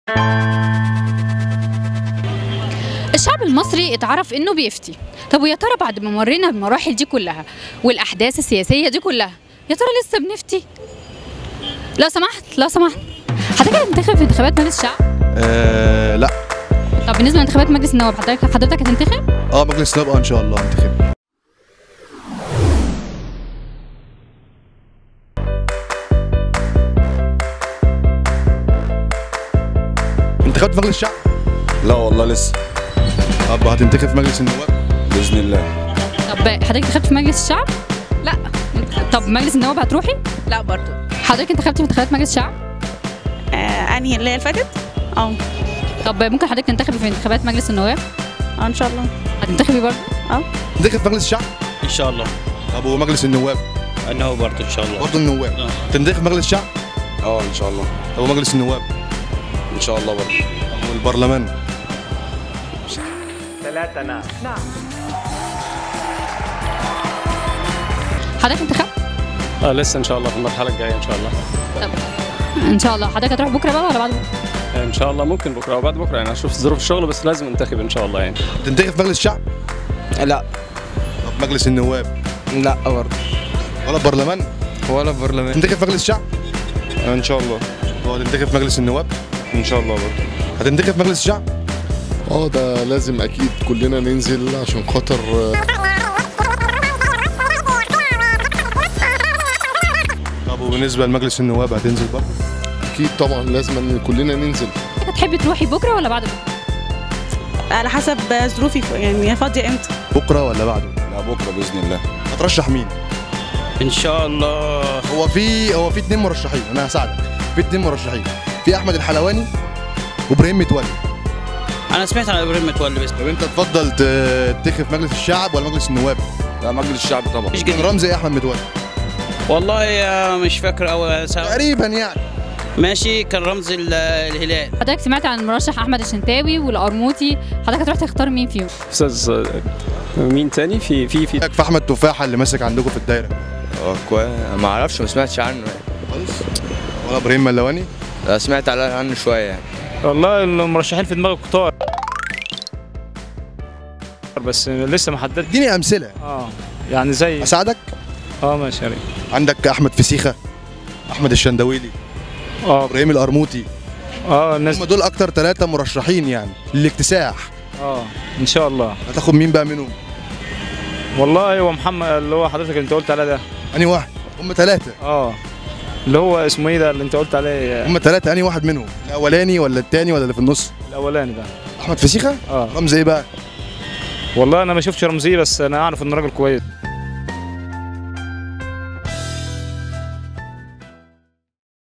الشعب المصري اتعرف انه بيفتي طب ويا ترى بعد ما مرينا بالمراحل دي كلها والاحداث السياسيه دي كلها يا ترى لسه بنفتي لو سمحت لو سمحت حضرتك هتنتخب في انتخابات مجلس الشعب آه لا طب بالنسبه لانتخابات مجلس النواب حضرتك حضرتك هتنتخب اه مجلس النواب اه ان شاء الله انتخب انتخبت في مجلس الشعب لا والله لسه طب هتنتخب في مجلس النواب باذن الله طب حضرتك انتخبت في مجلس الشعب لا طب مجلس النواب هتروحي لا برضو حضرتك انتخبتي في انتخابات مجلس الشعب آه انهي اللي هي اللي فاتت اه طب ممكن حضرتك تنتخبي في انتخابات مجلس النواب اه ان شاء الله هتنتخبي برضه تنتخب في مجلس الشعب ان شاء الله طب ومجلس النواب انه برضه ان شاء الله برضه النواب آه. تنتخب في مجلس الشعب اه ان شاء الله طب ومجلس النواب ان شاء الله برضه طب والبرلمان حضرتك انتخبت اه لسه ان شاء الله في المرحله الجايه ان شاء الله ان شاء الله حضرتك هتروح بكره بقى ولا بعد بكره ان شاء الله ممكن بكره او بعد بكره يعني اشوف ظروف الشغل بس لازم انتخب ان شاء الله يعني تنتخب في مجلس الشعب لا طب مجلس النواب لا برضه ولا برلمان ولا برلمان تنتخب في مجلس الشعب ان شاء الله هو تنتخب في مجلس النواب ان شاء الله برضه هتنتخب في مجلس الشعب اه ده لازم اكيد كلنا ننزل عشان خاطر آه، طب وبالنسبه لمجلس النواب هتنزل برضه اكيد طبعا لازم ان كلنا ننزل هتحبي تروحي بكره ولا بعد بكره على حسب ظروفي يعني فاضيه امتى بكره ولا بعده لا بكره باذن الله هترشح مين ان شاء الله هو في هو في اتنين مرشحين انا هساعدك في اتنين مرشحين في احمد الحلواني وابراهيم متولي انا سمعت عن ابراهيم متولي بس طب انت تفضل ت- تنتخب في مجلس الشعب ولا مجلس النواب لا مجلس الشعب طبعا مش كان جديد رمزي ايه احمد متولي والله آه، مش فاكر او تقريبا يعني ماشي كان رمز ال- الهلال حضرتك سمعت عن المرشح احمد الشنتاوي والقرموطي حضرتك هتروح تختار مين فيهم استاذ آه، مين تاني في في في في احمد تفاحه اللي ماسك عندكم في الدايره اه كويس ما اعرفش ما سمعتش عنه خالص ولا ابراهيم ملواني لا سمعت على- عنه شويه يعني والله المرشحين في دماغي كتار بس لسه ما حددت اديني امثله اه يعني زي اساعدك اه ماشي يا ريت عندك احمد فسيخه احمد الشندويلي اه ابراهيم القرموطي اه الناس هم دول اكتر ثلاثه مرشحين يعني للاكتساح اه ان شاء الله هتاخد مين بقى منهم والله هو محمد اللي هو حضرتك اللي انت قلت عليه ده انهي واحد هم ثلاثه اه اللي هو اسمه ايه ده اللي انت قلت عليه هم ثلاثه انهي واحد منهم الاولاني ولا الثاني ولا اللي في النص الاولاني ده احمد فسيخه اه رمز ايه بقى والله انا ما شفتش رمزيه بس انا اعرف انه راجل كويس